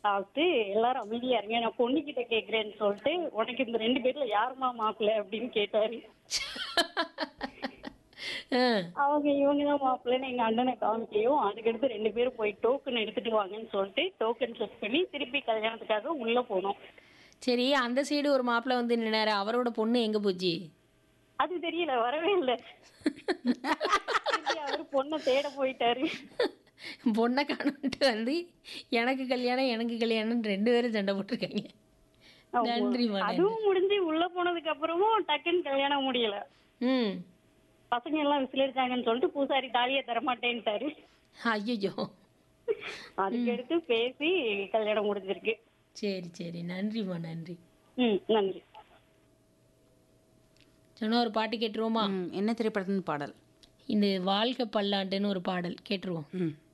சாப்பிட்டு எல்லாரும் அமைதியா இருங்க நான் பொண்ணுகிட்ட கேக்குறேன்னு சொல்லிட்டு உனக்கு இந்த ரெண்டு பேர்ல யாருமா மாப்பிள்ளை அப்படின்னு கேட்டாரு ஆ, அவங்க இவங்க தான் மாப்பிள்ளைன்னு எங்க அண்ணனை காமிக்கையும் அதுக்கடுத்து ரெண்டு பேரும் போய் டோக்கன் எடுத்துட்டு வாங்கன்னு சொல்லிட்டு டோக்கன் செக் பண்ணி திருப்பி கல்யாணத்துக்காக உள்ள போனோம் சரி அந்த சைடு ஒரு மாப்பிள்ளை வந்து நின்னாரு அவரோட பொண்ணு எங்க போச்சு அது தெரியல வரவே இல்லை அவரு பொண்ணை தேட போயிட்டாரு பொண்ணை காணுன்ட்டு வந்து எனக்கு கல்யாணம் எனக்கு கல்யாணம் ரெண்டு பேரும் சண்டை போட்டிருக்காங்க நன்றிம்மா நன்றி அதுவும் முடிஞ்சு உள்ள போனதுக்கு அப்புறமும் டக்குன்னு கல்யாணம் முடியல ம் பசங்க எல்லாம் விசிலடிச்சாங்கன்னு சொல்லிட்டு பூசாரி தாலியை தரமாட்டேன்ட்டாரு ஐயோ அதுக்கடுத்து பேசி கல்யாணம் முடிஞ்சிருக்கு சரி சரி நன்றிம்மா நன்றி ம் நன்றி சொன்னா ஒரு பாட்டு கேட்டுருவோமா ம், என்ன திரைப்படத்தின் பாடல் இந்த வாழ்க்கை பல்லாண்டுன்னு ஒரு பாடல் கேட்டுருவோம் ம்